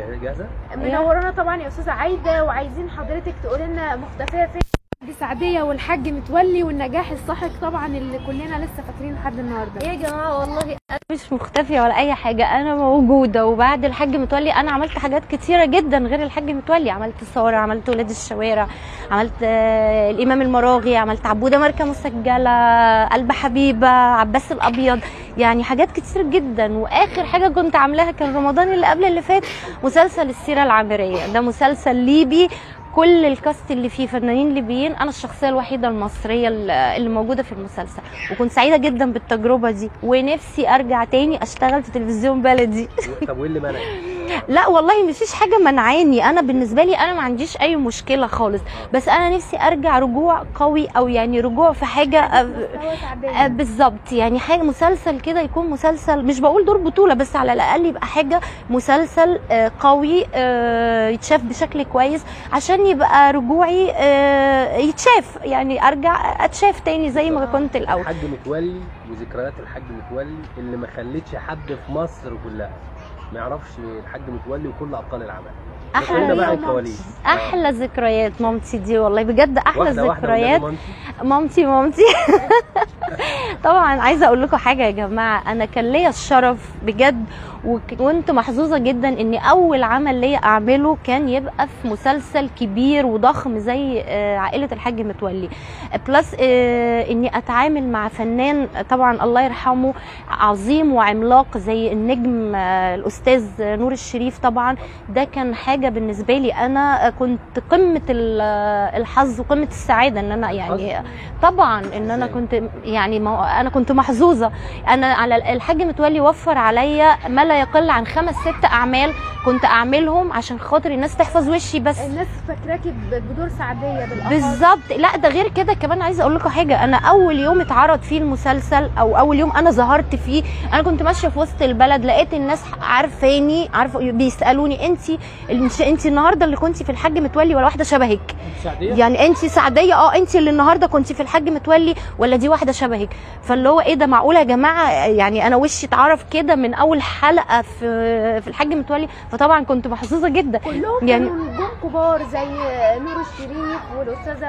جاه- جاهزه منورانا طبعا يا استاذه عايده وعايزين حضرتك تقول لنا مختفيه فين دي سعديه والحاج متولي والنجاح الساحق طبعا اللي كلنا لسه فاكرين لحد النهارده يا جماعه والله انا مش مختفيه ولا اي حاجه انا موجوده وبعد الحاج متولي انا عملت حاجات كتيره جدا غير الحاج متولي عملت صور عملت ولاد الشوارع عملت آه، الامام المراغي عملت عبوده ماركه مسجله قلب حبيبه عباس الابيض يعني حاجات كتير جدا واخر حاجه كنت عاملاها كان رمضان اللي قبل اللي فات مسلسل السيره العامريه ده مسلسل ليبي كل الكاست اللي فيه فنانين ليبيين انا الشخصيه الوحيده المصريه اللي اللي موجوده في المسلسل وكنت سعيده جدا بالتجربه دي ونفسي ارجع تاني اشتغل في تلفزيون بلدي طب وايه اللي منع لا والله مفيش حاجه منعاني انا بالنسبه لي انا ما عنديش اي مشكله خالص بس انا نفسي ارجع رجوع قوي او يعني رجوع في حاجه أ- مستوى آه، سعديه بالظبط يعني حاجه مسلسل كده يكون مسلسل مش بقول دور بطوله بس على الاقل يبقى حاجه مسلسل آه، قوي آه، يتشاف بشكل كويس عشان يبقى رجوعي آه، يتشاف يعني ارجع اتشاف تاني زي ما كنت الاول الحاج متولي وذكريات الحاج متولي اللي ما خلتش حد في مصر كلها ما يعرفش الحاج متولي وكل ابطال العمل أحلى قلنا بقى يوم الكواليس احلى ذكريات مامتي دي والله بجد احلى واحده واحده ذكريات والنبي مامتي مامتي طبعا عايزه اقول لكم حاجه يا جماعه انا كان ليا الشرف بجد وكنت محظوظه جدا ان اول عمل ليا اعمله كان يبقى في مسلسل كبير وضخم زي آه، عائله الحاج متولي بلس آه، اني اتعامل مع فنان طبعا الله يرحمه عظيم وعملاق زي النجم آه، الاستاذ نور الشريف طبعا ده كان حاجه بالنسبه لي انا كنت قمه ال- الحظ وقمه السعاده ان انا يعني حظ؟ طبعا ان انا إزاي؟ كنت يعني ما انا كنت محظوظه انا على الحاج متولي وفر عليا ما لا يقل عن خمس ست اعمال كنت اعملهم عشان خاطر الناس تحفظ وشي بس الناس فاكراكي ب- بدور سعديه بالاخص بالظبط لا ده غير كده كمان عايزه اقول لكم حاجه انا اول يوم اتعرض فيه المسلسل او اول يوم انا ظهرت فيه انا كنت ماشيه في وسط البلد لقيت الناس عارفاني عارفه بيسالوني انت انت النهارده اللي كنتي في الحاج متولي ولا واحده شبهك سعديه يعني انت سعديه اه انت اللي النهارده كنت في الحاج متولي ولا دي واحده شبهك فاللي هو ايه ده معقوله يا جماعه يعني انا وشي اتعرف كده من اول حلقه في في الحاج متولي فطبعا كنت محظوظه جدا كلهم يعني- كانوا نجوم كبار زي نور الشريف والاستاذه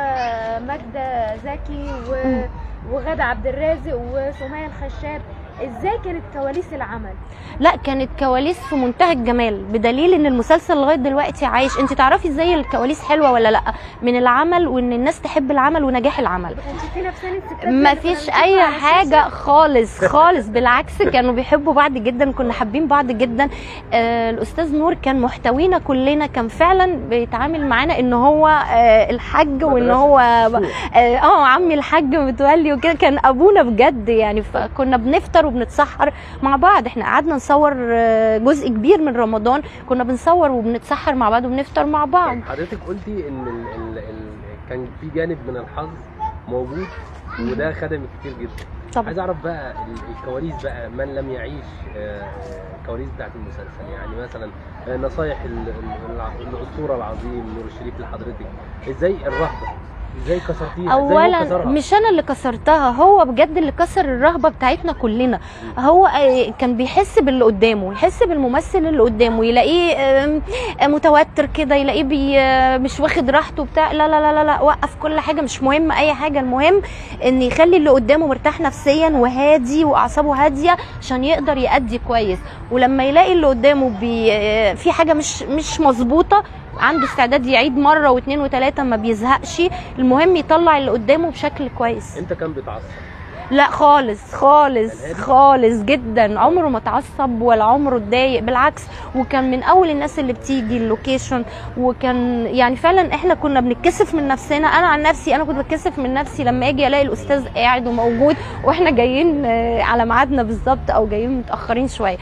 ماجده زكي و... وغادة عبد الرازق وسمية الخشاب ازاي كانت كواليس العمل لا كانت كواليس في منتهى الجمال بدليل ان المسلسل لغايه دلوقتي عايش انت تعرفي ازاي الكواليس حلوه ولا لا من العمل وان الناس تحب العمل ونجاح العمل ما كانش في نفسنا الستات ما اللي كنا فيش بنشوفها اي على حاجه الشاشة. خالص خالص بالعكس كانوا بيحبوا بعض جدا كنا حابين بعض جدا آه الاستاذ نور كان محتوينا كلنا كان فعلا بيتعامل معانا ان هو آه الحاج وان مدرسة. هو سوق. اه آه، عمي الحاج متولي وكده كان ابونا بجد يعني فكنا بنفطر وبنتسحر مع بعض احنا قعدنا نصور آه، جزء كبير من رمضان كنا بنصور وبنتسحر مع بعض وبنفطر مع بعض حضرتك قلتي ان ال ال ال كان في جانب من الحظ موجود وده خدم كتير جدا طبعا عايز اعرف بقى ال- الكواليس بقى من لم يعيش آه، الكواليس بتاعت المسلسل يعني مثلا آه، نصايح ال- ال- الع- الاسطوره العظيم نور الشريف لحضرتك ازاي الرهبه ازاي كسرتيها ازاي هو اولا كسرها؟ مش انا اللي كسرتها هو بجد اللي كسر الرهبه بتاعتنا كلنا هو آه، كان بيحس باللي قدامه يحس بالممثل اللي قدامه يلاقيه آم، آه، متوتر كده يلاقيه بي آه، مش واخد راحته بتاع لا لا لا لا, لا وقف كل حاجه مش مهم اي حاجه المهم ان يخلي اللي قدامه مرتاح نفسيا وهادي واعصابه هاديه عشان يقدر يأدي كويس ولما يلاقي اللي قدامه بي آه، في حاجه مش مش مظبوطه عنده استعداد يعيد مره واثنين وثلاثه ما بيزهقش المهم يطلع اللي قدامه بشكل كويس انت كان بيتعصب لا خالص خالص الهادي؟ خالص جدا عمره ما اتعصب ولا عمره اتضايق بالعكس وكان من اول الناس اللي بتيجي اللوكيشن وكان يعني فعلا احنا كنا بنتكسف من نفسنا انا عن نفسي انا كنت بتكسف من نفسي لما اجي الاقي الاستاذ قاعد وموجود واحنا جايين آه، على ميعادنا بالظبط او جايين متاخرين شويه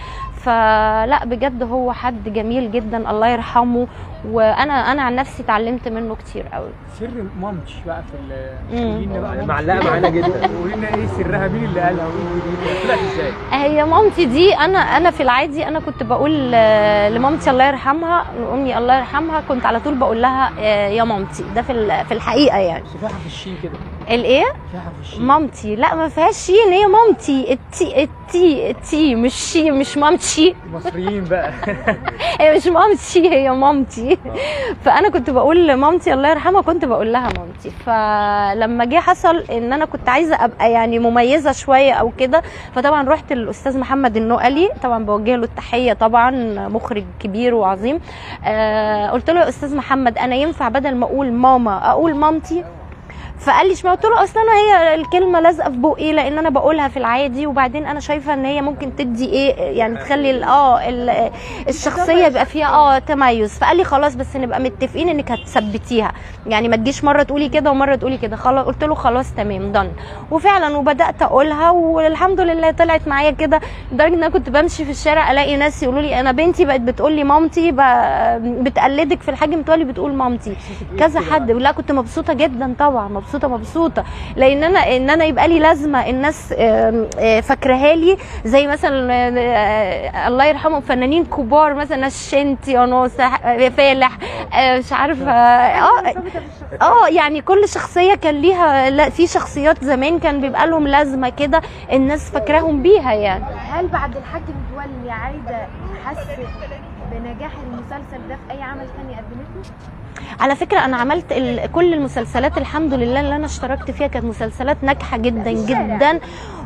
فلا بجد هو حد جميل جدا الله يرحمه وانا انا عن نفسي اتعلمت منه كتير قوي سر مامتش بقى في ال- مم. قولي لنا بقى مامتش. معلقه معانا جدا قولي لنا ايه سرها مين اللي قالها وايه الجديد طلعت ازاي؟ هي مامتي دي انا انا في العادي انا كنت بقول آه، لمامتي الله يرحمها امي الله يرحمها كنت على طول بقول لها آه، يا مامتي ده في ال- في الحقيقه يعني صباحها في الشين كده الايه في حرف الشين مامتي لا ما فيهاش شين هي مامتي التي التي التي مش شي مش مامتي مصريين بقى هي مش مامتي هي مامتي فانا كنت بقول لمامتي الله يرحمها كنت بقول لها مامتي فلما جه حصل ان انا كنت عايزه ابقى يعني مميزه شويه او كده فطبعا رحت للاستاذ محمد النقلي طبعا بوجه له التحيه طبعا مخرج كبير وعظيم آه قلت له يا استاذ محمد انا ينفع بدل ما اقول ماما اقول مامتي فقال لي اشمعنى قلت له اصل انا هي الكلمه لازقه في بقي لان انا بقولها في العادي وبعدين انا شايفه ان هي ممكن تدي ايه يعني تخلي ال- اه ال- الشخصيه يبقى فيها اه تميز فقال لي خلاص بس نبقى متفقين انك هتثبتيها يعني ما تجيش مره تقولي كده ومره تقولي كده خلاص قلت له خلاص تمام دن وفعلا وبدات اقولها والحمد لله طلعت معايا كده لدرجه ان انا كنت بمشي في الشارع الاقي ناس يقولوا لي انا بنتي بقت بتقول لي مامتي ب- بتقلدك في الحاج متولي بتقول مامتي كذا حد لا كنت مبسوطه جدا طبعا مبسوطه مبسوطه لان انا ان انا يبقى لي لازمه الناس آم، آه، فاكراها لي زي مثلا آه، الله يرحمهم فنانين كبار مثلا الشنتي ونوسه آه، فالح آه، مش عارفه اه مرتبطة بالشخص. اه يعني كل شخصيه كان ليها لا في شخصيات زمان كان بيبقى لهم لازمه كده الناس فاكراهم بيها يعني هل بعد الحاج متولي عايده حست بنجاح المسلسل ده في اي عمل تاني قدمته؟ على فكره انا عملت ال... كل المسلسلات الحمد لله اللي انا اشتركت فيها كانت مسلسلات ناجحه جدا جدا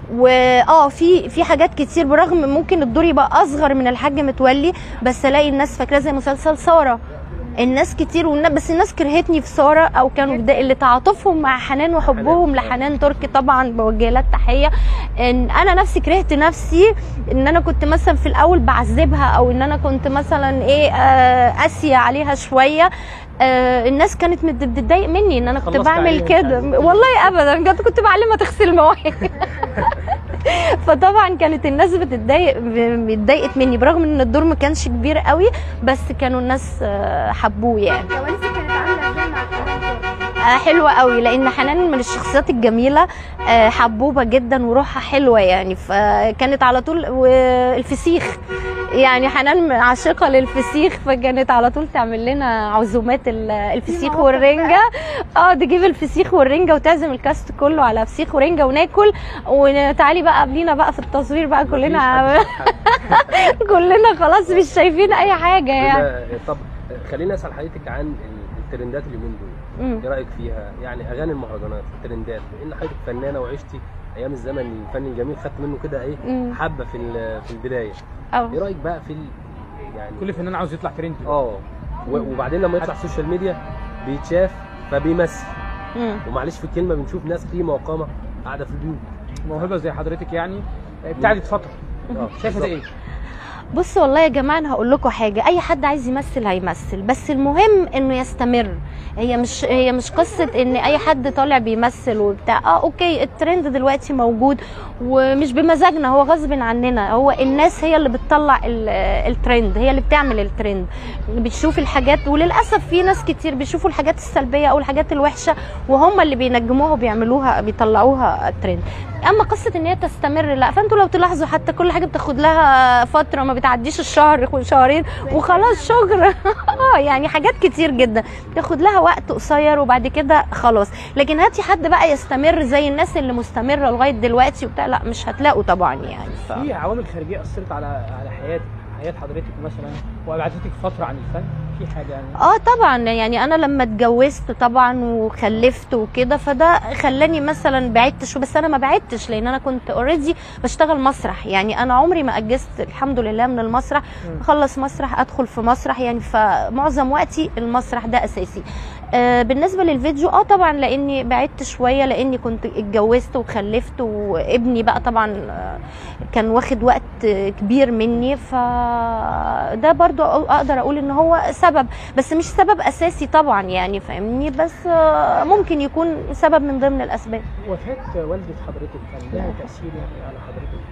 واه في في حاجات كتير برغم ممكن الدور يبقى اصغر من الحاج متولي بس الاقي الناس فاكراه زي مسلسل ساره الناس كتير والنا... بس الناس كرهتني في ساره او كانوا بدا... اللي تعاطفهم مع حنان وحبهم لحنان تركي طبعا بوجه لها التحيه ان انا نفسي كرهت نفسي ان انا كنت مثلا في الاول بعذبها او ان انا كنت مثلا ايه آه، قاسيه عليها شويه آه الناس كانت مت- بتتضايق مني ان انا كنت خلصت بعمل عليها كده مش عايزة. والله ابدا بجد كنت بعلمها تغسل مواعين فطبعا كانت الناس بتتضايق اتضايقت مني برغم ان الدور ما كانش كبير قوي بس كانوا الناس آه، حبوه يعني كواليسك كانت عامله ازاي مع حنان ترك؟ آه، حلوة قوي لان حنان من الشخصيات الجميله آه، حبوبه جدا وروحها حلوه يعني فكانت على طول والفسيخ يعني حنان عاشقه للفسيخ فكانت على طول تعمل لنا عزومات ال- الفسيخ مواقف والرنجه اه تجيب الفسيخ والرنجه وتعزم الكاست كله على فسيخ ورنجه وناكل وتعالي بقى قبلينا بقى في التصوير بقى كلنا كلنا خلاص مش شايفين اي حاجه يعني بما- طب خليني اسال حضرتك عن الترندات اليومين دول مم. ايه رايك فيها يعني اغاني المهرجانات الترندات لان حضرتك فنانه وعشتي ايام الزمن الفني الجميل خدت منه كده ايه مم. حبه في ال- في البدايه اه ايه رايك بقى في ال... يعني كل فنان عاوز يطلع ترند اه و- وبعدين لما يطلع السوشيال ميديا بيتشاف فبيمثل مم. ومعلش في الكلمه بنشوف ناس قيمه وقامه قاعده في البيوت موهبه زي حضرتك يعني ابتعدت فتره اه شايفه ده ايه؟ بصوا والله يا جماعه انا هقول لكم حاجه اي حد عايز يمثل هيمثل بس المهم انه يستمر هي مش هي مش قصه ان اي حد طالع بيمثل وبتاع اه اوكي الترند دلوقتي موجود ومش بمزاجنا هو غصب عننا هو الناس هي اللي بتطلع ال- الترند هي اللي بتعمل الترند بتشوف الحاجات وللاسف في ناس كتير بيشوفوا الحاجات السلبيه او الحاجات الوحشه وهم اللي بينجموها وبيعملوها بيطلعوها ترند اما قصه ان هي تستمر لا فانتوا لو تلاحظوا حتى كل حاجه بتاخد لها فتره ما بتعديش الشهر شهرين وخلاص شكرا اه يعني حاجات كتير جدا تاخد لها وقت قصير وبعد كده خلاص لكن هاتي حد بقى يستمر زي الناس اللي مستمره لغايه دلوقتي وبتاع لا مش هتلاقوا طبعا يعني ف... في عوامل خارجيه اثرت على على حياتك حياه حضرتك مثلا وابعدتك فتره عن الفن في حاجه يعني اه طبعا يعني انا لما اتجوزت طبعا وخلفت وكده فده خلاني مثلا بعدت شو بس انا ما بعدتش لان انا كنت اوريدي بشتغل مسرح يعني انا عمري ما اجزت الحمد لله من المسرح مم. اخلص مسرح ادخل في مسرح يعني فمعظم وقتي المسرح ده اساسي آه بالنسبه للفيديو اه طبعا لاني بعدت شويه لاني كنت اتجوزت وخلفت وابني بقى طبعا آه، كان واخد وقت كبير مني فده برضو اقدر اقول ان هو سبب بس مش سبب اساسي طبعا يعني فاهمني بس آه، ممكن يكون سبب من ضمن الاسباب وفاه والده حضرتك كان لها تاثير يعني على حضرتك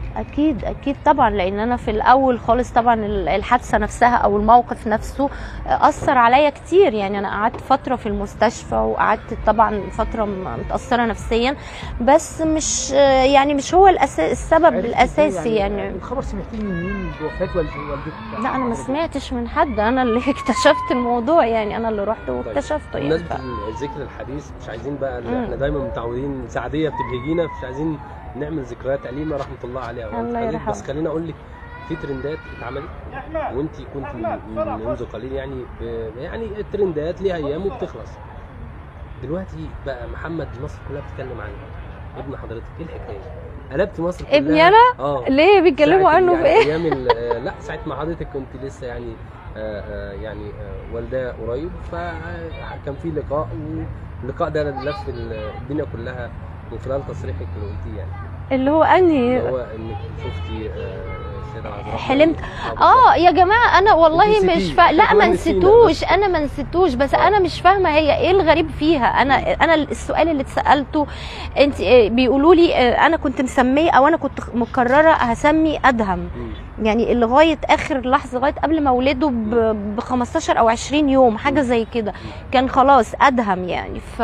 اكيد اكيد طبعا لان انا في الاول خالص طبعا ال- الحادثه نفسها او الموقف نفسه اثر عليا كتير يعني انا قعدت فتره في المستشفى وقعدت طبعا فتره م- متاثره نفسيا بس مش يعني مش هو الأس- السبب عرفتي إزاي الاساسي يعني الخبر سمعتيه من مين بوفاه والد- والدتك لا انا ما سمعتش من حد انا اللي اكتشفت الموضوع يعني انا اللي رحت واكتشفته يعني بمناسبة ف- الذكر الحديث مش عايزين بقى مم. احنا دايما متعودين سعدية بتبهجينا مش عايزين نعمل ذكريات أليمة رحمة الله عليها وأنت الله حضرتك يرحمه. بس خليني أقول لك في ترندات اتعملت وأنت كنت من- من- منذ قليل يعني ب- يعني الترندات ليها أيام وبتخلص دلوقتي بقى محمد مصر كلها بتتكلم عنه ابن حضرتك ايه الحكايه؟ قلبت مصر كلها ابني أنا؟ اه ليه بيتكلموا ساعة عنه يعني في ايه ايام ال- آه، لا ساعه ما حضرتك كنت لسه يعني آه، آه، يعني آه، والداه قريب فكان في لقاء واللقاء ده لف ال- الدنيا كلها من خلال تصريحك اللي قلتيه يعني اللي هو اني اللي هو انك شفتي آه، السيده العذراء حلمت. بالظبط. اه يا جماعه انا والله انت مش نسيتيه. فا... لا احنا ما كمان نسينا نسيتوش بس. انا ما نسيتوش بس آه. انا مش فاهمه هي ايه الغريب فيها انا انا السؤال اللي اتسالته انت آه، بيقولوا لي آه، انا كنت مسميه او انا كنت مقرره هسمي ادهم مم. يعني لغايه اخر لحظه لغايه قبل ما اولاده ب 15 او 20 يوم حاجه زي كده كان خلاص ادهم يعني ف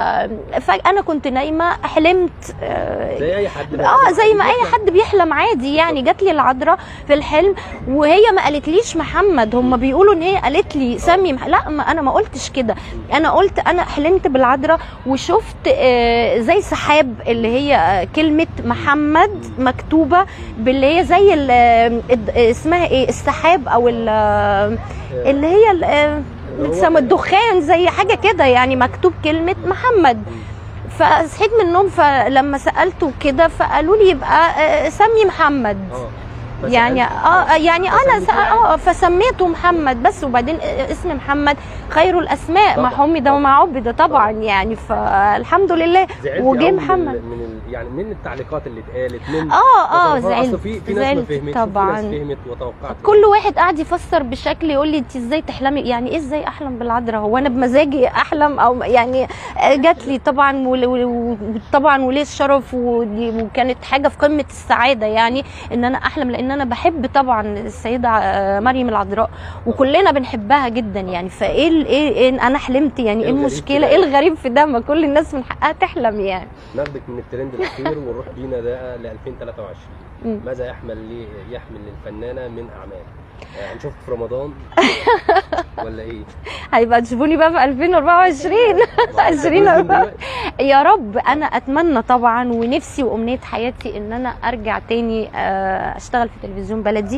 فانا كنت نايمه حلمت آه، زي اي حد اه زي ما اي حد بيحلم عادي يعني جات لي العذراء في الحلم وهي ما قالتليش محمد هم بيقولوا ان هي قالت لي سمي مح... لا ما انا ما قلتش كده انا قلت انا حلمت بالعذراء وشفت آه، زي سحاب اللي هي آه، كلمه محمد مكتوبه باللي هي زي ال- آه، الد- آه، اسمها ايه السحاب او ال- آه، اللي هي ال- آه، اللي هو- بتسمى الدخان زي حاجه كده يعني مكتوب كلمه محمد فصحيت من النوم فلما سالته كده فقالوا لي يبقى آه، سمي محمد اه بس يعني أنت- اه يعني انا س- فسميتيه اه فسميته محمد بس وبعدين آه، اسم محمد خير الاسماء طبعاً، ما حمد طبعاً. وما عبد طبعا طبعاً. يعني فالحمد لله زعلتي وجه أوي من محمد. ال- من ال- يعني من التعليقات اللي اتقالت من اه اه تصرفات. أصل زعلت في في ناس ما زعلت فهمتش طبعا وفي ناس فهمت وتوقعت كل واحد قاعد يفسر بشكل يقول لي انت ازاي تحلمي يعني ايه ازاي احلم بالعذراء هو انا بمزاجي احلم او يعني آه، جات لي طبعا ول- ول- وطبعا وليه الشرف ودي- وكانت حاجه في قمه السعاده يعني ان انا احلم لان انا بحب طبعا السيده آه، مريم العذراء وكلنا بنحبها جدا يعني فايه ال- ايه إيه انا حلمت يعني إيه ايه الغريب المشكله كده؟ ايه الغريب في ده ما كل الناس من حقها تحلم يعني ناخدك من الترند الاخير ونروح بينا ده ل 2023 مم. ماذا يحمل لي يحمل للفنانه من اعمال آه، هنشوف في رمضان ولا ايه هيبقى تشوفوني بقى في 2024 20 من دلوقتي. يا رب انا اتمنى طبعا ونفسي وامنيه حياتي ان انا ارجع تاني آه، اشتغل في تلفزيون بلدي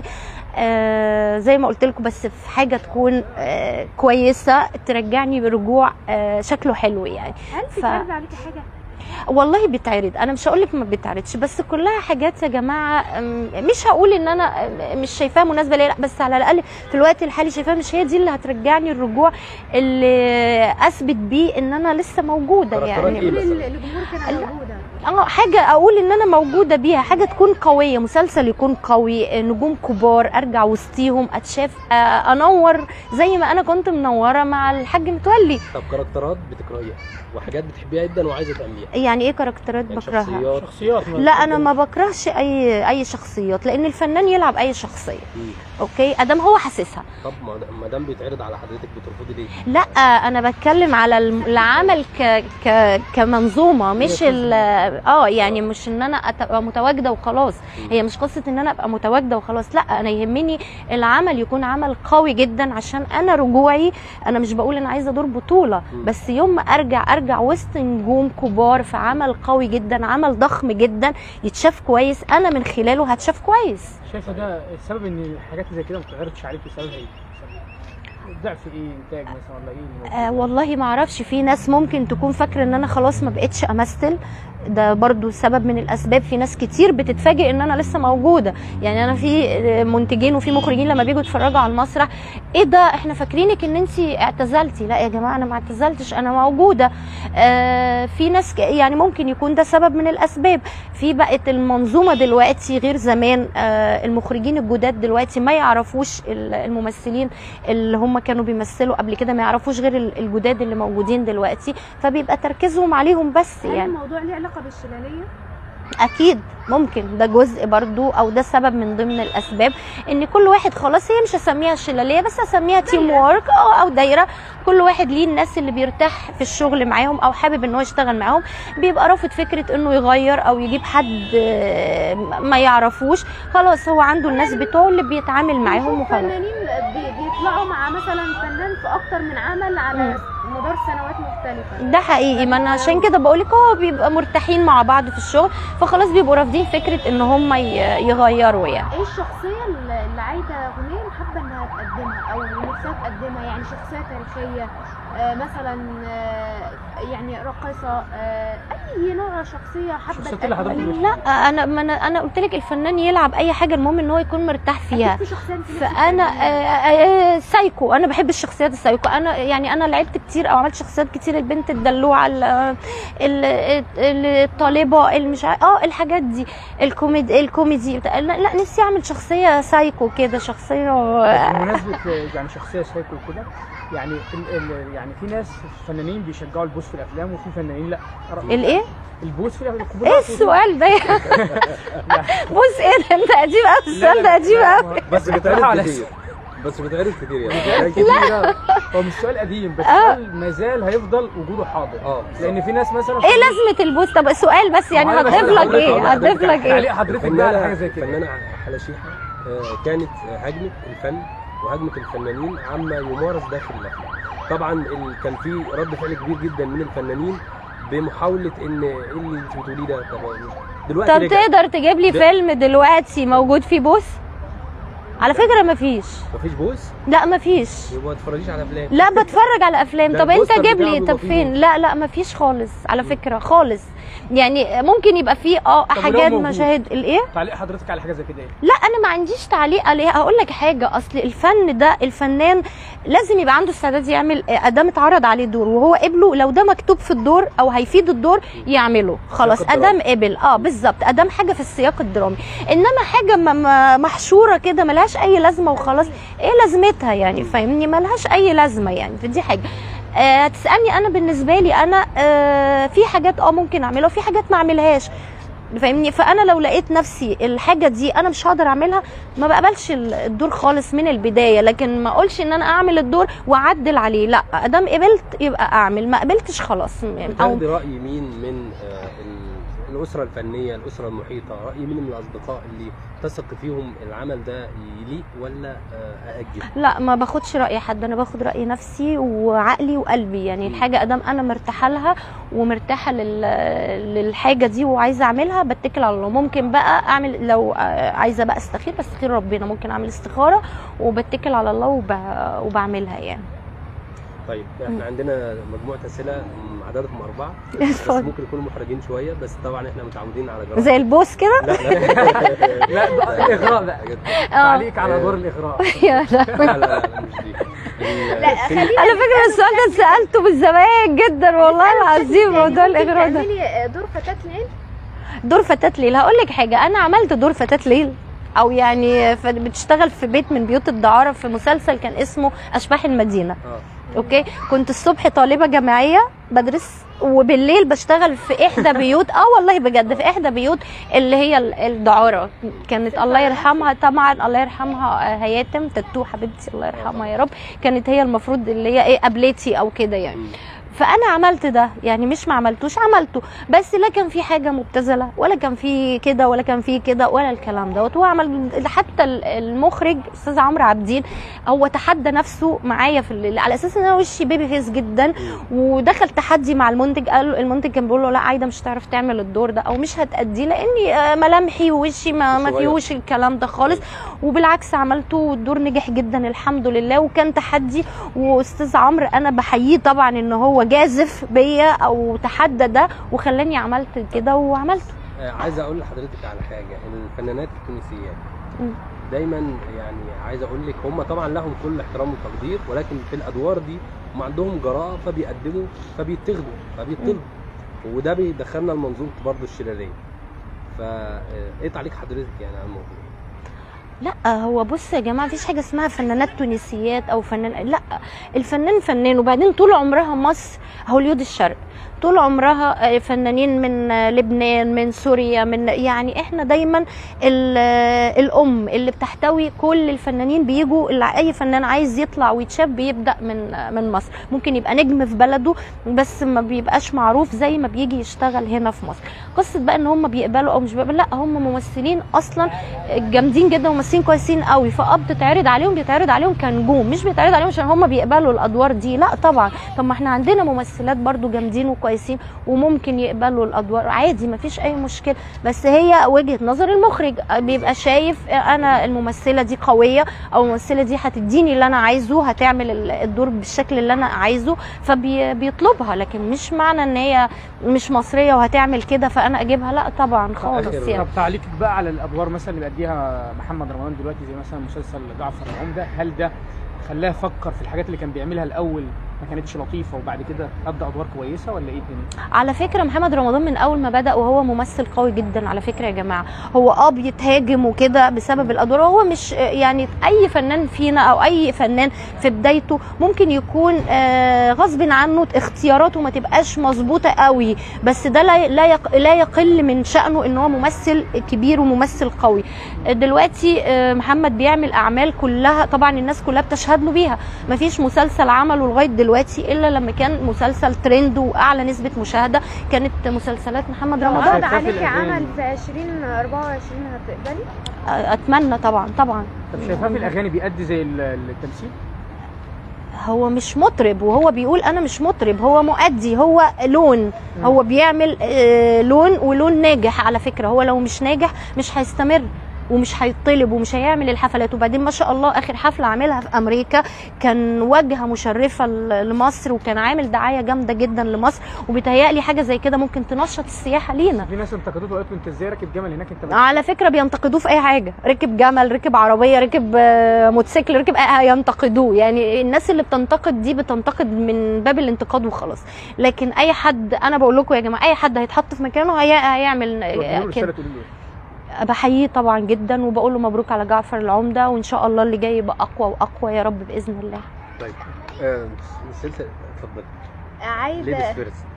آه، زي ما قلت لكم بس في حاجه تكون آه، كويسه ترجعني برجوع آه، شكله حلو يعني هل ف- بيتعرض عليكي حاجه؟ والله بيتعرض انا مش هقول لك ما بيتعرضش بس كلها حاجات يا جماعه أم، مش هقول ان انا أم، مش شايفاها مناسبه ليا لا بس على الاقل في الوقت الحالي شايفاها مش هي دي اللي هترجعني الرجوع اللي اثبت بيه ان انا لسه موجوده كاركترات يعني إيه كل مثلاً؟ الجمهور كان موجوده اه حاجه اقول ان انا موجوده بيها حاجه تكون قويه مسلسل يكون قوي نجوم كبار ارجع وسطيهم اتشاف آه، انور زي ما انا كنت منوره مع الحاج متولي طب كاركترات بتكرهيها وحاجات بتحبيها جدا وعايزه تعمليها يعني ايه كاركترات يعني بكرهها شخصيات شخصيات لا انا ما بكرهش اي اي شخصيات لان الفنان يلعب اي شخصيه مم. اوكي ادام هو حاسسها طب ما ما دام بيتعرض على حضرتك بترفضي ليه؟ لا انا بتكلم على الم- العمل ك ك كمنظومه مش ال- اه يعني مش ان انا ابقى متواجده وخلاص هي مش قصه ان انا ابقى متواجده وخلاص لا انا يهمني العمل يكون عمل قوي جدا عشان انا رجوعي انا مش بقول انا عايزه دور بطوله مم. بس يوم ما ارجع ارجع وسط نجوم كبار في عمل قوي جدا عمل ضخم جدا يتشاف كويس انا من خلاله هتشاف كويس شايفه ده السبب ان الحاجات زي كده ما بتعرضش عليكي سبب ايه؟ ضعف ايه انتاج مثلا ولا ايه اللي آه موجود؟ والله ما اعرفش في ناس ممكن تكون فاكره ان انا خلاص ما بقتش امثل ده برضو سبب من الاسباب في ناس كتير بتتفاجئ ان انا لسه موجوده يعني انا في آه، منتجين وفي مخرجين لما بيجوا يتفرجوا على المسرح ايه ده احنا فاكرينك ان انت اعتزلتي لا يا جماعه انا ما اعتزلتش انا موجوده آه في ناس ك- يعني ممكن يكون ده سبب من الاسباب في بقت المنظومه دلوقتي غير زمان آه المخرجين الجداد دلوقتي ما يعرفوش ال- الممثلين اللي هم كانوا بيمثلوا قبل كده ما يعرفوش غير ال- الجداد اللي موجودين دلوقتي فبيبقى تركيزهم عليهم بس هل يعني الموضوع ليه علاقه بالشلاليه؟ اكيد ممكن ده جزء برضو او ده سبب من ضمن الاسباب ان كل واحد خلاص هي مش هسميها شلاليه بس هسميها تيم وورك او او دايره كل واحد ليه الناس اللي بيرتاح في الشغل معاهم او حابب ان هو يشتغل معاهم بيبقى رافض فكره انه يغير او يجيب حد آه، ما يعرفوش خلاص هو عنده الناس بتوعه اللي بيتعامل معاهم وخلاص فنانين بي- بيطلعوا مع مثلا فنان في اكتر من عمل على مدار سنوات مختلفه ده حقيقي ما انا عشان كده بقول لك هو بيبقى مرتاحين مع بعض في الشغل فخلاص بيبقوا رافضين فكره ان هم ي- يغيروا يعني ايه الشخصيه اللي اللي عايده غنيم حابه انها تقدمها او نفسها تقدمها يعني شخصيه تاريخيه آه مثلا آه يعني راقصه آه اي نوع شخصيه حابه الشخصيات اللي حضرتك تقدمها لا انا ما انا انا قلت لك الفنان يلعب اي حاجه المهم ان هو يكون مرتاح فيها أكيد في شخصيه انت نفسك فانا آه، تقدميها. آه، سايكو انا بحب الشخصيات السايكو انا يعني انا لعبت كتير او عملت شخصيات كتير البنت الدلوعه ال- ال- ال- الطالبه المش عارف- اه الحاجات دي الكوميدي الكوميدي بتاع- لا, لا نفسي اعمل شخصيه سايكو كده شخصيه بمناسبه يعني شخصيه سايكو وكده يعني ال ال يعني في ناس فنانين بيشجعوا البوس في الافلام وفي فنانين لا الايه البوس في الافلام ايه السؤال ده بص ايه ده انت قديم قوي السؤال ده قديم قوي بس بيتعرض بيتعرض كتير. كتير بس بيتعرض كتير يعني يعني كتير هو مش سؤال قديم بس آه. سؤال ما زال هيفضل وجوده حاضر اه لان في ناس مثلا ايه لازمه البوس طب السؤال بس يعني معايا بس هضيف لك حضرتك- ايه هضيف لك تعليق ايه حضرتك بقى على حاجه زي كده الفنانة حلا شيحة آه، كانت هجمة الفن وهجمة الفنانين عما يمارس داخل الأفلام طبعا ال- كان في رد فعل كبير جدا من الفنانين بمحاولة إن إيه اللي أنت بتقوليه ده طب دلوقتي طب رجع. تقدر تجيب لي ده- فيلم دلوقتي موجود فيه بوس على فكره مفيش مفيش بوس لا مفيش يبقى ما تتفرجيش على أفلام لا بتفرج على افلام ده طب انت البوستر جيب بتاعه لي بيبقى طب فيه فين بوس. لا لا مفيش خالص على فكره خالص يعني ممكن يبقى فيه اه ولو حاجات موجود؟ مشاهد الايه تعليق حضرتك على حاجه زي كده ايه لا انا ما عنديش تعليق عليها هقول لك حاجه اصل الفن ده الفنان لازم يبقى عنده استعداد يعمل ادام اتعرض عليه دور وهو قبله لو ده مكتوب في الدور او هيفيد الدور يعمله خلاص السياق الدرامي. ادام قبل اه بالظبط ادام حاجه في السياق الدرامي انما حاجه م- م- محشوره كده ملهاش اي لازمه وخلاص ايه لازمتها يعني فاهمني ملهاش اي لازمه يعني فدي حاجه آه، هتسالني انا بالنسبه لي انا آه، في حاجات اه ممكن اعملها وفي حاجات ما اعملهاش فاهمني فانا لو لقيت نفسي الحاجه دي انا مش هقدر اعملها ما بقبلش ال- الدور خالص من البدايه لكن ما اقولش ان انا اعمل الدور واعدل عليه لا ادام قبلت يبقى اعمل ما قبلتش خلاص يعني او بتاخدي رأي مين من آه، ال- الأسرة الفنية الأسرة المحيطة رأي مين من الأصدقاء اللي تثق فيهم العمل ده يليق ولا آه، أأجل لا ما باخدش راي حد انا باخد راي نفسي وعقلي وقلبي يعني الحاجه ادام انا مرتاحه لها ومرتاحه لل... للحاجه دي وعايزه اعملها بتكل على الله ممكن بقى اعمل لو آه، عايزه بقى استخير بستخير ربنا ممكن اعمل استخاره وبتكل على الله وب... وبعملها يعني طيب احنا عندنا مجموعة أسئلة م، عددهم أربعة بس اتفضل. ممكن يكونوا محرجين شوية بس طبعا احنا متعودين على جراءة زي البوس كده لا لا لا ده الاغراء بقى اه تعليق على دور الاغراء يا لا. لا لا لا مش دي ال- لا الفيلم- خلينا على فكره السؤال ده سالته من زمان جدا والله العظيم موضوع الاغراء ده تعملي دور فتاة ليل دور فتاة ليل هقول لك حاجة أنا عملت دور فتاة ليل أو يعني ف- بتشتغل في بيت من بيوت الدعارة في مسلسل كان اسمه أشباح المدينة اه أوكي كنت الصبح طالبة جامعية بدرس وبالليل بشتغل في إحدى بيوت اه والله بجد في إحدى بيوت اللي هي ال- الدعارة كانت الله يرحمها طبعا الله يرحمها آه، هياتم تتو حبيبتي الله يرحمها يا رب كانت هي المفروض اللي هي ايه قبلتي او كده يعني م. فانا عملت ده يعني مش ما عملتوش عملته بس لا كان في حاجه مبتذله ولا كان في كده ولا كان في كده ولا الكلام دوت هو عمل حتى ال- المخرج استاذ عمرو عابدين هو تحدى نفسه معايا في الليل على اساس ان انا وشي بيبي فيس جدا ودخل تحدي مع المنتج قال له المنتج كان بيقول له لا عايده مش هتعرف تعمل الدور ده او مش هتأديه لاني آه، ملامحي ووشي ما, ما صغير. فيهوش الكلام ده خالص وبالعكس عملته والدور نجح جدا الحمد لله وكان تحدي واستاذ عمرو انا بحييه طبعا ان هو جازف بيا او تحدى ده وخلاني عملت كده وعملته آه، عايز اقول لحضرتك على حاجه الفنانات التونسيات مم. دايما يعني عايز اقول لك هم طبعا لهم كل احترام وتقدير ولكن في الادوار دي هم عندهم جراءه فبيقدموا فبيتخذوا فبيطلبوا وده بيدخلنا لمنظومه برضه الشلاليه فا ايه تعليق حضرتك يعني على الموضوع لا هو بص يا جماعه مفيش حاجه اسمها فنانات تونسيات او فنان لا الفنان فنان وبعدين طول عمرها مصر هوليود الشرق طول عمرها آه، فنانين من آه، لبنان من سوريا من يعني احنا دايما ال- آه، الام اللي بتحتوي كل الفنانين بيجوا اللي اي فنان عايز يطلع ويتشاف بيبدا من آه، من مصر ممكن يبقى نجم في بلده بس ما بيبقاش معروف زي ما بيجي يشتغل هنا في مصر قصه بقى ان هم بيقبلوا او مش بيقبلوا لا هم ممثلين اصلا جامدين جدا وممثلين كويسين قوي فاه بتتعرض عليهم بيتعرض عليهم كنجوم مش بيتعرض عليهم عشان هم بيقبلوا الادوار دي لا طبعا طب ما احنا عندنا ممثلات برضو جامدين وكويسين وممكن يقبلوا الادوار عادي ما فيش اي مشكله بس هي وجهه نظر المخرج بيبقى شايف انا الممثله دي قويه او الممثله دي هتديني اللي انا عايزه هتعمل ال- الدور بالشكل اللي انا عايزه فبيطلبها لكن مش معنى ان هي مش مصريه وهتعمل كده فانا اجيبها لا طبعا خالص آخر- يعني طب تعليقك بقى على الادوار مثلا اللي بيأديها محمد رمضان دلوقتي زي مثلا مسلسل جعفر العمده هل ده خلاه يفكر في الحاجات اللي كان بيعملها الاول ما كانتش لطيفه وبعد كده ادى ادوار كويسه ولا ايه الدنيا؟ على فكره محمد رمضان من اول ما بدا وهو ممثل قوي جدا على فكره يا جماعه هو اه بيتهاجم وكده بسبب الادوار هو مش يعني اي فنان فينا او اي فنان في بدايته ممكن يكون آه، غصب عنه اختياراته ما تبقاش مظبوطه قوي بس ده لا لا يق- لا يقل من شانه ان هو ممثل كبير وممثل قوي دلوقتي آه، محمد بيعمل اعمال كلها طبعا الناس كلها بتشهد له بيها مفيش مسلسل عمله لغايه دلوقتي الا لما كان مسلسل ترند واعلى نسبه مشاهده كانت مسلسلات محمد لو رمضان عرض شايفاه في عليكي الأغاني. عمل في 2024 هتقبلي؟ اتمنى طبعا طبعا طب شايفاه في الاغاني بيأدي زي ال- التمثيل؟ هو مش مطرب وهو بيقول انا مش مطرب هو مؤدي هو لون هو بيعمل آه، لون ولون ناجح على فكره هو لو مش ناجح مش هيستمر ومش هيطلب ومش هيعمل الحفلات وبعدين ما شاء الله اخر حفله عاملها في امريكا كان واجهه مشرفه ل- لمصر وكان عامل دعايه جامده جدا لمصر وبيتهيألي حاجه زي كده ممكن تنشط السياحه لينا في ناس انتقدوه وقالت له انت ازاي راكب جمل هناك انت بقى على فكره بينتقدوه في اي حاجه ركب جمل ركب عربيه ركب آه، موتوسيكل ركب آه، هينتقدوه يعني الناس اللي بتنتقد دي بتنتقد من باب الانتقاد وخلاص لكن اي حد انا بقول لكم يا جماعه اي حد هيتحط في مكانه هي هيعمل توجهوا له آه، رساله كده تقولوا له إيه؟ بحييه طبعا جدا وبقول له مبروك على جعفر العمده وان شاء الله اللي جاي يبقى اقوى واقوى يا رب باذن الله طيب آه، سلسله اتفضل عايده ليديز فيرست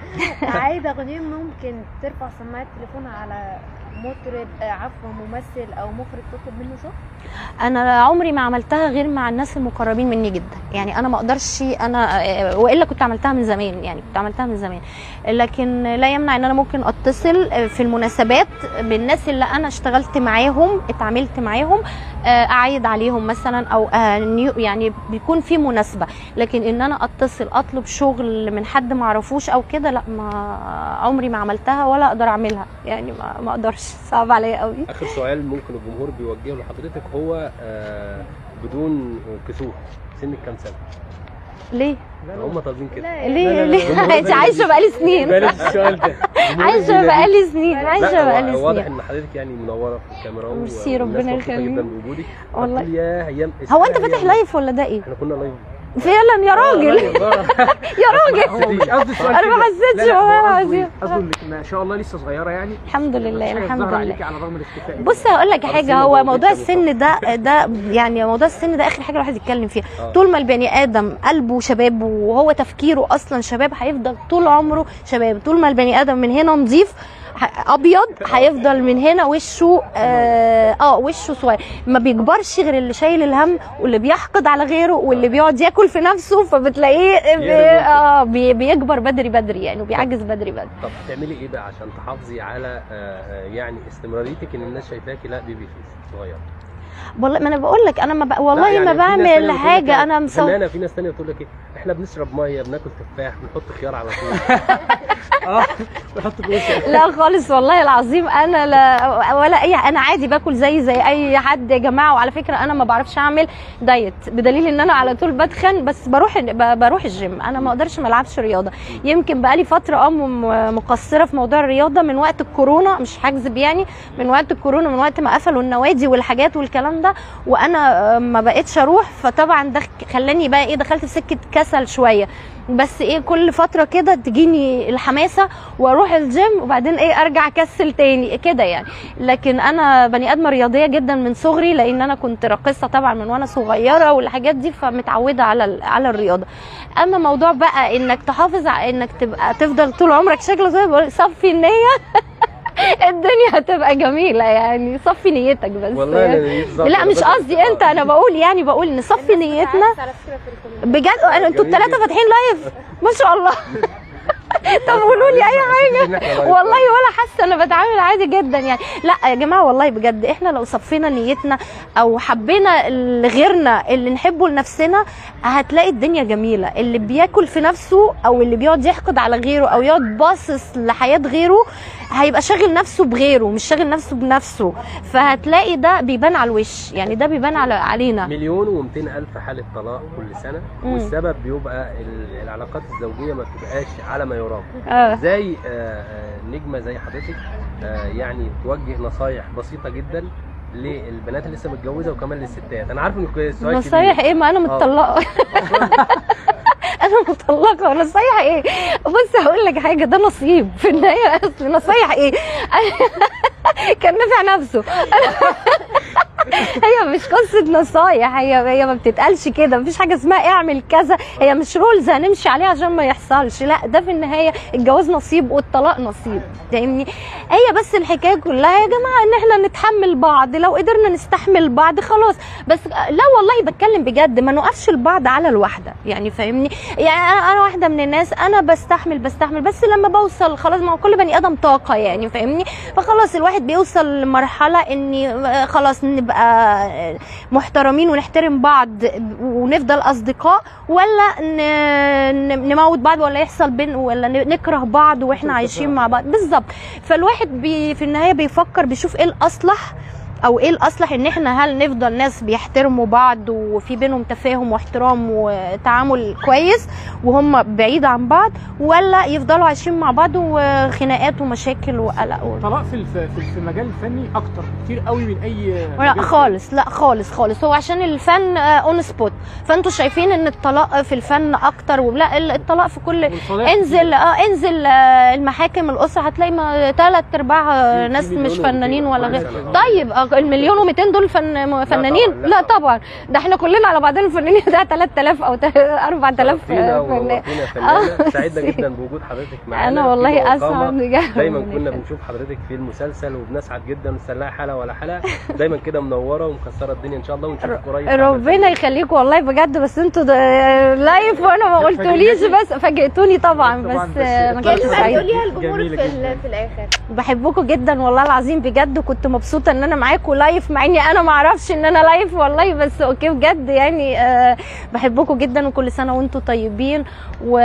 عايده غنيم ممكن ترفع سماعه تليفونها على مطرب آه، عفوا ممثل او مخرج تطلب منه شغل انا عمري ما عملتها غير مع الناس المقربين مني جدا يعني انا ما اقدرش انا آه، والا كنت عملتها من زمان يعني كنت عملتها من زمان لكن لا يمنع ان انا ممكن اتصل آه، في المناسبات بالناس اللي انا اشتغلت معاهم اتعاملت معاهم آه، اعيد عليهم مثلا او آه، نيو- يعني بيكون في مناسبه لكن ان انا اتصل اطلب شغل من حد ما اعرفوش او كده لا ما عمري ما عملتها ولا اقدر اعملها يعني ما, ما اقدرش صعب عليا قوي اخر سؤال ممكن الجمهور بيوجهه لحضرتك هو آه، بدون كسوف سنك كام سنه؟ ليه هم طالبين كده لا ليه لا، لا، ليه انت عايشه بقالي سنين بلاش السؤال ده عايشه بقالي سنين عايشه لا بقالي هو واضح سنين ان حضرتك يعني منوره في الكاميرا و- ميرسي، ربنا والناس مبسوطة يخليك. جدا بوجودك والله. قلت لي يا ايام هو انت اسمها فاتح أيام- لايف ولا ده ايه احنا كنا لايف فعلا يا راجل يا راجل هو مش قصدي السؤال انا ما كده. حسيتش لا، لا، والله هو قصده العظيم. إيه؟ قصده انك ما شاء الله لسه صغيره يعني الحمد لله مفيش حاجة الحمد ظاهرة لله عليكي على الرغم من الاختفاء بص هقول لك على حاجه السن هو موجود موضوع كان السن ده ده يعني موضوع السن ده اخر حاجه الواحد يتكلم فيها آه. طول ما البني ادم قلبه شباب وهو تفكيره اصلا شباب هيفضل طول عمره شباب طول ما البني ادم من هنا نظيف ح- ابيض هيفضل من هنا وشه اه, آه وشه صغير ما بيكبرش غير اللي شايل الهم واللي بيحقد على غيره واللي بيقعد ياكل في نفسه فبتلاقيه بي اه بي بيكبر بدري بدري يعني وبيعجز بدري بدري طب تعملي ايه بقى عشان تحافظي على آه، آه، يعني استمراريتك ان الناس شايفاكي لا بيبي فيس صغير والله ما انا بقول لك انا ما ب... لا، والله يعني ما في ناس تانية بعمل بتقول لك حاجه يعني انا مسوي فنانه في ناس تانية بتقول لك ايه احنا بنشرب ميه بناكل تفاح بنحط خيار على طول اه بحط فلوس لا خالص والله العظيم انا لا ولا اي انا عادي باكل زي زي اي حد يا جماعه وعلى فكره انا ما بعرفش اعمل دايت بدليل ان انا على طول بتخن بس بروح ب- بروح الجيم انا ما اقدرش ما العبش رياضه يمكن بقالي فتره اه م- مقصره في موضوع الرياضه من وقت الكورونا مش هكذب يعني من وقت الكورونا من وقت ما قفلوا النوادي والحاجات والكلام والكلام ده وانا آه، ما بقتش اروح فطبعا ده خلاني بقى ايه دخلت في سكه كسل شويه بس ايه كل فتره كده تجيني الحماسه واروح الجيم وبعدين ايه ارجع اكسل تاني كده يعني لكن انا بني ادمه رياضيه جدا من صغري لان انا كنت راقصه طبعا من وانا صغيره والحاجات دي فمتعوده على ال- على الرياضه اما موضوع بقى انك تحافظ على انك تبقى تفضل طول عمرك شكله زي ما بقول صفي النيه الدنيا هتبقى جميله يعني صفي نيتك بس والله يعني. أنا نيتي ظابطة. لا مش أنا قصدي انت انا بقول يعني بقول نصفي نيتنا على فكره في الكومنت بجد انا انتوا جميل الثلاثه جدا. فاتحين لايف ما شاء الله طب قولوا لي اي حاجه والله ولا حاسه انا بتعامل عادي جدا يعني لا يا جماعه والله بجد احنا لو صفينا نيتنا او حبينا غيرنا اللي نحبه لنفسنا هتلاقي الدنيا جميله اللي بياكل في نفسه او اللي بيقعد يحقد على غيره او يقعد باصص لحياه غيره هيبقى شاغل نفسه بغيره مش شاغل نفسه بنفسه فهتلاقي ده بيبان على الوش يعني ده بيبان على علينا مليون و200 الف حاله طلاق كل سنه مم. والسبب بيبقى ال- العلاقات الزوجيه ما بتبقاش على ما يرام اه ازاي آه، آه، نجمه زي حضرتك آه، يعني توجه نصايح بسيطه جدا للبنات اللي لسه متجوزه وكمان للستات انا عارف ان السؤال كبير. نصايح ايه ما انا متطلقه انا مطلقه نصايح ايه بص هقول لك حاجه ده نصيب في النهايه اصل نصايح ايه كان نافع نفسه هي مش قصه نصايح هي هي ما بتتقالش كده مفيش حاجه اسمها اعمل كذا هي مش رولز هنمشي عليها عشان ما يحصلش لا ده في النهايه الجواز نصيب والطلاق نصيب فاهمني هي بس الحكايه كلها يا جماعه ان احنا نتحمل بعض لو قدرنا نستحمل بعض خلاص بس لا والله بتكلم بجد ما نوقفش البعض على الواحده يعني فاهمني يعني انا انا واحده من الناس انا بستحمل بستحمل بس لما بوصل خلاص ما هو كل بني ادم طاقه يعني فاهمني فخلاص الواحد بيوصل لمرحله اني آه، خلاص نبقى آه، محترمين ونحترم بعض ونفضل اصدقاء ولا ن- ن- نموت بعض ولا يحصل بين ولا ن- نكره بعض واحنا عايشين مع بعض بالظبط فالواحد بي في النهايه بيفكر بيشوف ايه الاصلح او ايه الاصلح ان احنا هل نفضل ناس بيحترموا بعض وفي بينهم تفاهم واحترام وتعامل كويس وهم بعيد عن بعض ولا يفضلوا عايشين مع بعض وخناقات ومشاكل وقلق و... طلاق في الف... في في المجال الفني اكتر كتير قوي من اي لا مجال خالص لا خالص خالص هو عشان الفن اون سبوت فانتوا شايفين ان الطلاق في الفن اكتر ولا ال- الطلاق في كل والفضائح انزل اه انزل آه، المحاكم الاسره هتلاقي ما ثلاث ارباع آه، في- ناس في مش مليون فنانين و200 ولا كل غير سنة. طيب آه، المليون و200 دول فن فنانين طبعاً، لا لا طبعا ده احنا كلنا على بعضنا الفنانين ده 3000 او 4000 شرفتينا فنان ونورتينا فنانه آه. سعيدة جدا بوجود حضرتك معانا انا في والله وقامة. اسعد بجد دايما ربنا كنا يخليك. بنشوف حضرتك في المسلسل وبنسعد جدا مستناها حلقه ولا حلقه دايما كده منوره ومكسره الدنيا ان شاء الله ونشوفك قريب ربنا يخليكم والله بجد بس انتوا ده لايف وانا ما قلتوليش بس فاجئتوني طبعا طبعاً، بس بس ما كلمة كانش كلمه سعيد تقوليها الجمهور جميلة في, جداً. ال- في الاخر بحبكم جدا والله العظيم بجد وكنت مبسوطه ان انا معاكم لايف مع اني انا ما اعرفش ان انا لايف والله بس اوكي بجد يعني آه بحبكم جدا وكل سنه وانتم طيبين و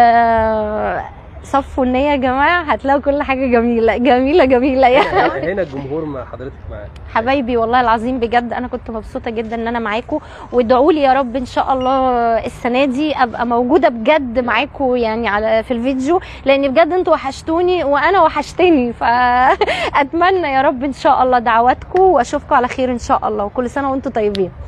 صفوا النية يا جماعة هتلاقوا كل حاجة جميلة جميلة جميلة يعني هنا هنا الجمهور مع حضرتك معاك حبايبي والله العظيم بجد انا كنت مبسوطه جدا ان انا معاكم وادعوا لي يا رب ان شاء الله السنه دي ابقى موجوده بجد معاكم يعني على في الفيديو لان بجد انتوا وحشتوني وانا وحشتني فاتمنى يا رب ان شاء الله دعواتكم واشوفكم على خير ان شاء الله وكل سنه وانتم طيبين